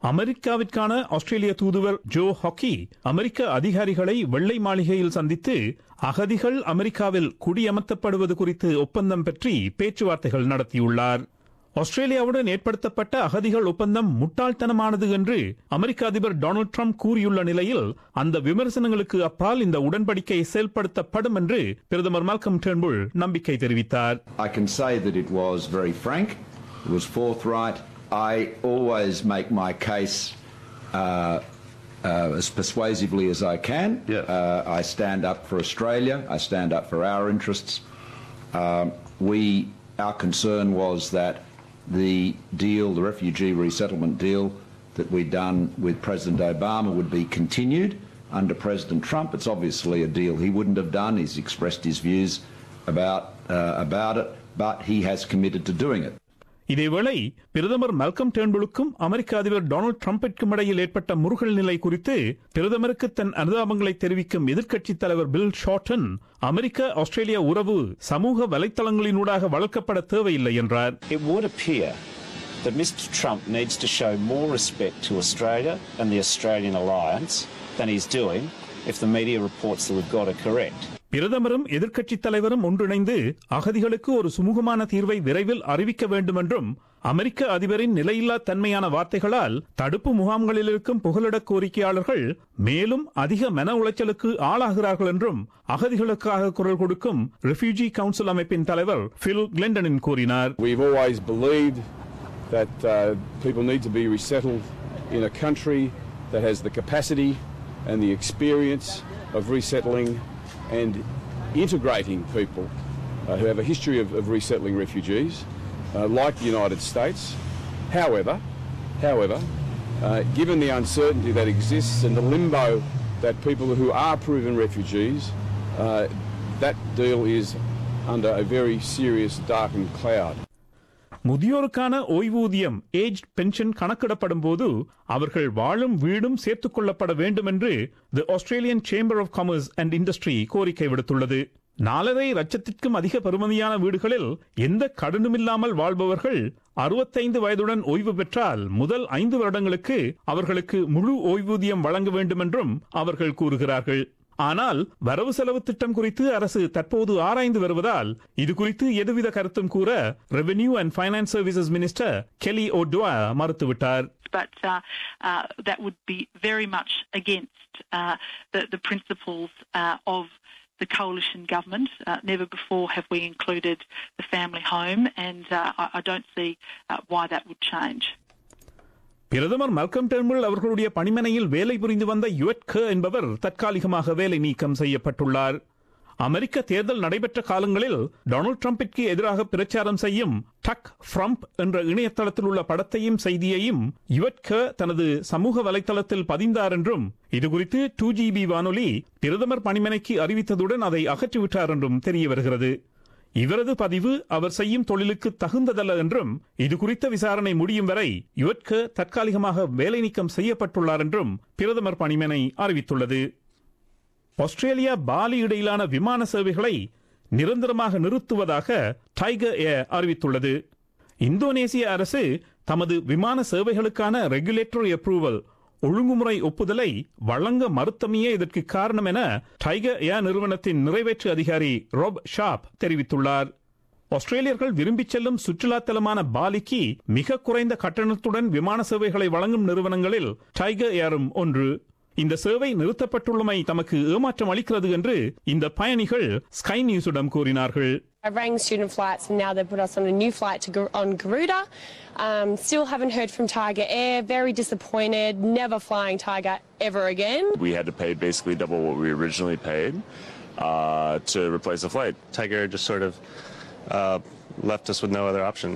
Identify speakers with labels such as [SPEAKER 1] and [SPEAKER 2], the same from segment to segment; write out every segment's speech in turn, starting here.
[SPEAKER 1] அமெரிக்காவிற்கான ஆஸ்திரேலிய தூதுவர் Joe hockey அமெரிக்க அதிகாரிகளை வெள்ளை மாளிகையில் சந்தித்து அகதிகள் அமெரிக்காவில் குடியமர்த்தப்படுவது குறித்து ஒப்பந்தம் பற்றி பேச்சுவார்த்தைகள் நடத்தியுள்ளார் ஆஸ்திரேலியாவுடன் ஏற்படுத்தப்பட்ட அகதிகள் ஒப்பந்தம் முட்டாள்தனமானது என்று அமெரிக்க அதிபர் டொனால்டு ட்ரம்ப் கூறியுள்ள நிலையில் அந்த விமர்சனங்களுக்கு அப்பால் இந்த உடன்படிக்கை செயல்படுத்தப்படும் என்று பிரதமர் மால்கம் டேர்ன்புல் நம்பிக்கை தெரிவித்தார்
[SPEAKER 2] I can say that it was very frank, it was forthright. I always make my case uh, uh, as persuasively as I can.
[SPEAKER 3] Yeah.
[SPEAKER 2] Uh, I stand up for Australia, I stand up for our interests. Um, we, our concern was that the deal, the refugee resettlement deal that we'd done with President Obama would be continued under President Trump. It's obviously a deal he wouldn't have done. He's expressed his views about, uh, about it, but he has committed to doing it.
[SPEAKER 1] இதேவேளை பிரதமர் Malcolm டேர்ன்புலுக்கும் அமெரிக்க அதிபர் Donald டிரம்பிற்கும் இடையில் ஏற்பட்ட முருகல் நிலை குறித்து பிரதமருக்கு தன் அனுதாபங்களை தெரிவிக்கும் எதிர்க்கட்சித் தலைவர் பில் ஷார்டன் அமெரிக்க ஆஸ்திரேலிய உறவு சமூக வலைத்தளங்களினூடாக வளர்க்கப்பட தேவையில்லை என்றார்
[SPEAKER 4] It would appear that Mr Trump needs to show more respect to Australia and the Australian alliance than he's doing if the media reports that we've got are correct.
[SPEAKER 1] பிரதமரும் எதிர்க்கட்சித் தலைவரும் ஒன்றிணைந்து அகதிகளுக்கு ஒரு சுமூகமான தீர்வை விரைவில் அறிவிக்க வேண்டும் என்றும் அமெரிக்க அதிபரின் நிலையில்லா தன்மையான வார்த்தைகளால் தடுப்பு முகாம்களில் இருக்கும் புகலிட கோரிக்கையாளர்கள் மேலும் அதிக மன உளைச்சலுக்கு ஆளாகிறார்கள் என்றும் அகதிகளுக்காக குரல் கொடுக்கும் ரெஃப்யூஜி கவுன்சில் அமைப்பின் தலைவர் பில் கிளெண்டனின் கூறினார்
[SPEAKER 5] We've always believed that uh, people need to be resettled in a country that has the capacity and the experience of resettling and integrating people uh, who have a history of, of resettling refugees, uh, like the United States. However, however, uh, given the uncertainty that exists and the limbo that people who are proven refugees, uh, that deal is under a very serious darkened cloud.
[SPEAKER 1] முதியோருக்கான ஓய்வூதியம் age pension கணக்கிடப்படும் போது அவர்கள் வாழும் வீடும் சேர்த்துக் கொள்ளப்பட வேண்டும் என்று the Australian chamber of commerce and industry கோரிக்கை விடுத்துள்ளது நாலரை லட்சத்திற்கும் அதிக பெறுமதியான வீடுகளில் எந்த கடனுமில்லாமல் வாழ்பவர்கள் அறுபத்தைந்து வயதுடன் ஓய்வு பெற்றால் முதல் ஐந்து வருடங்களுக்கு அவர்களுக்கு முழு ஓய்வூதியம் வழங்க வேண்டும் என்றும் அவர்கள் கூறுகிறார்கள் ஆனால் வரவு செலவு திட்டம் குறித்து அரசு தற்போது ஆராய்ந்து வருவதால் இது குறித்து எதுவித கருத்தும் கூற revenue and finance services minister Kelly O'Dwyer மறுத்துவிட்டார்
[SPEAKER 6] but uh, uh, that would be very much against uh, the, the principles uh, of the coalition government. Uh, never before have we included the family home, and uh, I, I don't see uh, why that would change.
[SPEAKER 1] பிரதமர் Malcolm Turnbull அவர்களுடைய பணிமனையில் வேலை புரிந்து வந்த Yvette க என்பவர் தற்காலிகமாக வேலை நீக்கம் செய்யப்பட்டுள்ளார் அமெரிக்க தேர்தல் நடைபெற்ற காலங்களில் டொனால்டு டிரம்பிற்கு எதிராக பிரச்சாரம் செய்யும் டக் ஃப்ரம்ப் என்ற இணையதளத்தில் உள்ள படத்தையும் செய்தியையும் யுவட் க தனது சமூக வலைதளத்தில் பதிந்தார் என்றும் இதுகுறித்து டூ ஜிபி வானொலி பிரதமர் பணிமனைக்கு அறிவித்ததுடன் அதை அகற்றிவிட்டார் என்றும் தெரிய வருகிறது இவரது பதிவு அவர் செய்யும் தொழிலுக்கு தகுந்ததல்ல என்றும் இது குறித்த விசாரணை முடியும் வரை யுவட்க தற்காலிகமாக வேலை நீக்கம் செய்யப்பட்டுள்ளார் என்றும் பிரதமர் பணிமனை அறிவித்துள்ளது ஆஸ்திரேலியா பாலி இடையிலான விமான சேவைகளை நிரந்தரமாக நிறுத்துவதாக டைகர் ஏர் அறிவித்துள்ளது இந்தோனேசிய அரசு தமது விமான சேவைகளுக்கான ரெகுலேட்டரி அப்ரூவல் ஒழுங்குமுறை ஒப்புதலை வழங்க மறுத்தமையே இதற்கு காரணம் என டைகர் ஏர் நிறுவனத்தின் நிறைவேற்று அதிகாரி ராப் ஷாப் தெரிவித்துள்ளார் ஆஸ்திரேலியர்கள் விரும்பிச் செல்லும் சுற்றுலா தலமான பாலிக்கு மிக குறைந்த கட்டணத்துடன் விமான சேவைகளை வழங்கும் நிறுவனங்களில் டைகர் ஏரும் ஒன்று இந்த சேவை நிறுத்தப்பட்டுள்ளமை தமக்கு ஏமாற்றம் அளிக்கிறது என்று இந்த பயணிகள் ஸ்கை நியூஸிடம் கூறினார்கள்
[SPEAKER 7] I rang student flights and now they've put us on a new flight to Gar- on Garuda. Um, still haven't heard from Tiger Air. Very disappointed. Never flying Tiger ever again.
[SPEAKER 3] We had to pay basically double what we originally paid uh, to replace the flight.
[SPEAKER 8] Tiger just sort of uh, left us with no other option.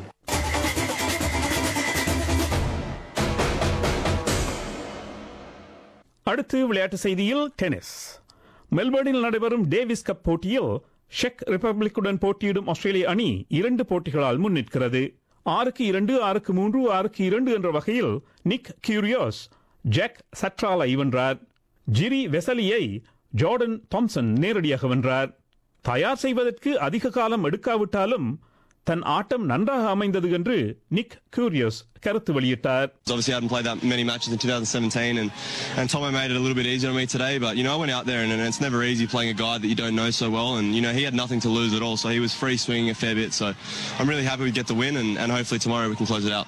[SPEAKER 1] அடுத்து விளையாட்டு செய்தியில் tennis மெல்பர்னில் நடைபெறும் Davis cup போட்டியில் செக் ரிப்பப்ளிக்குடன் போட்டியிடும் ஆஸ்திரேலிய அணி இரண்டு போட்டிகளால் முன்னிற்கிறது ஆறுக்கு இரண்டு ஆறுக்கு மூன்று ஆறுக்கு இரண்டு என்ற வகையில் நிக் கியூரியோஸ் ஜாக் சட்ராலை வென்றார் ஜிரி வெசலியை ஜார்டன் தாம்சன் நேரடியாக வென்றார் தயார் செய்வதற்கு அதிக காலம் எடுக்காவிட்டாலும் தன் ஆட்டம் நன்றாக அமைந்தது என்று நிக் கூரியஸ் கருத்து வெளியிட்டார்
[SPEAKER 9] Obviously, I hadn't played that many matches in 2017, and, and Tomo made it a little bit easier on me today. But, you know, I went out there, and, and it's never easy playing a guy that you don't know so well. And, you know, he had nothing to lose at all, so he was free swinging a fair bit. So I'm really happy we get the win, and, and hopefully tomorrow we can close it out.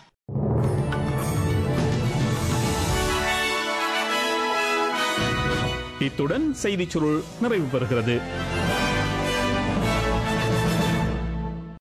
[SPEAKER 1] இத்துடன் செய்திச் சுருள் நிறைவு பெறுகிறது